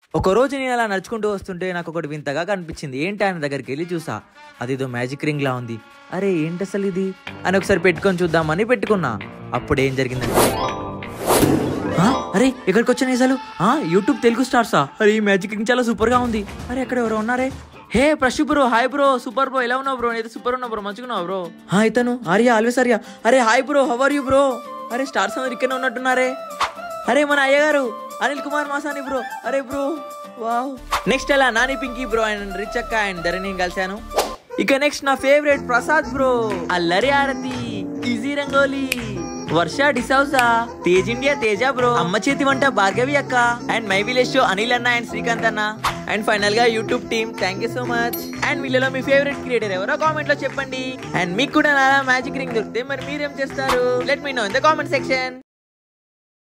ఒక రోజు నేను అలా నడుచుకుంటూ వస్తుంటే నాకు ఒకటి వింతగా కనిపించింది ఏంటి ఆయన దగ్గరికి వెళ్ళి చూసా అదేదో మ్యాజిక్ రింగ్ లా ఉంది అరే ఏంటి అసలు ఇది అని ఒకసారి పెట్టుకొని చూద్దామని పెట్టుకున్నా అప్పుడు ఏం జరిగిందంటే ఆ, అరే ఎక్కడికి వచ్చాను అసలు ఆ యూట్యూబ్ తెలుగు స్టార్సా అరే ఈ మ్యాజిక్ రింగ్ చాలా సూపర్ గా ఉంది అరే ఎక్కడ ఎవరో ఉన్నారే హే ప్రశు bro hi bro super bro ఎలా ఉన్నావు బ్రో నేను సూపర్ ఉన్నావు బ్రో మంచిగా ఉన్నావు బ్రో హా ఇతను ఆర్య ఆల్వేస్ ఆర్య అరే hi bro how are you bro అరే స్టార్స్ అందరు ఇక్కడనే ఉన్నట్టున్నారే అరే మన అయ్యగారు అనిల్ కుమార్ మాసాని బ్రో అరే బ్రో వావ్ నెక్స్ట్ అలా Nani Pinky bro and rich అక్క అండ్ ధరణి కలిశాను ఇక నెక్స్ట్ నా favourite Prasad bro Allari Aarthi easy Rangoli Varsha D'Souza Tej India Teja bro అమ్మ చేతి వంట భార్గవి అక్క and my village show Anil అన్న అండ్ శ్రీకాంత్ అన్న అండ్ ఫైనల్ గా YouTube team thank you so much and వీళ్ళలో మీ ఫేవరెట్ క్రియేటర్ ఎవరో కామెంట్ లో చెప్పండి అండ్ మీకు కూడా నా మ్యాజిక్ రింగ్ దొరికితే మరి మీరేం చేస్తారు let me know in the comment section